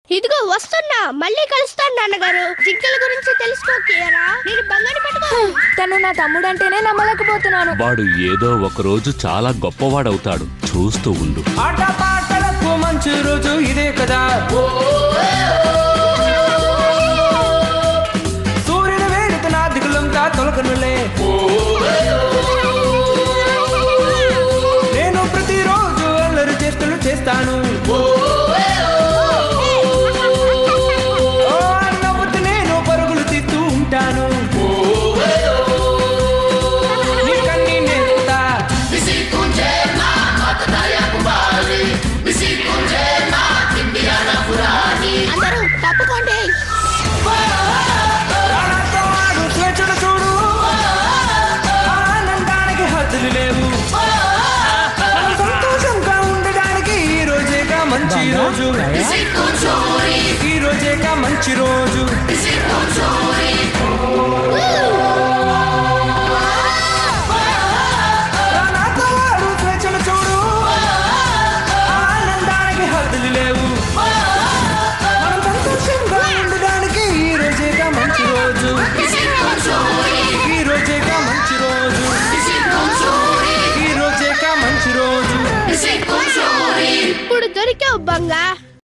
ఇదిగో వస్తున్నా మళ్ళీ కలుస్తాను నాన్నగారు జింకల గురించి తెలుసుకోకేరా నేను బంగారు పట్టుకో తను నా తమ్ముడు అంటేనే నమ్మలేకపోతున్నాను వాడు ఏదో ఒక రోజు చాలా గొప్పవాడవుతాడు చూస్తూ ఉండు ఆట పాటలకు మంచి రోజు ఇదే కదా సూర్యుని వేడికి నా దిగులంతా తొలకనులే నేను ప్రతిరోజు అల్లరి చేష్టలు చేస్తాను ఓ అన్నవద్దు నేను పరుగులు తీస్తూ ఉంటాను నీకన్నీ నేర్పుతా అందరూ తప్పుకోండి ప్రాణంతో ఆడు స్వేచ్ఛను చూడు ఆనందానికి హద్దులు లేవు మనం సంతోషంగా ఉండడానికి ఈ రోజేగా మంచి రోజు ఈ రోజేగా మంచి రోజు ప్రాణంతో ఆడు స్వేచ్ఛను చూడు ఆనందానికి హద్దులు లేవు మనం సంతోషంగా ఉండడానికి ఈ రోజేగా మంచి రోజు ఈ రోజేగా మంచి రోజు ఈ రోజేగా మంచి రోజు ఇప్పుడు దొరికావు బంగా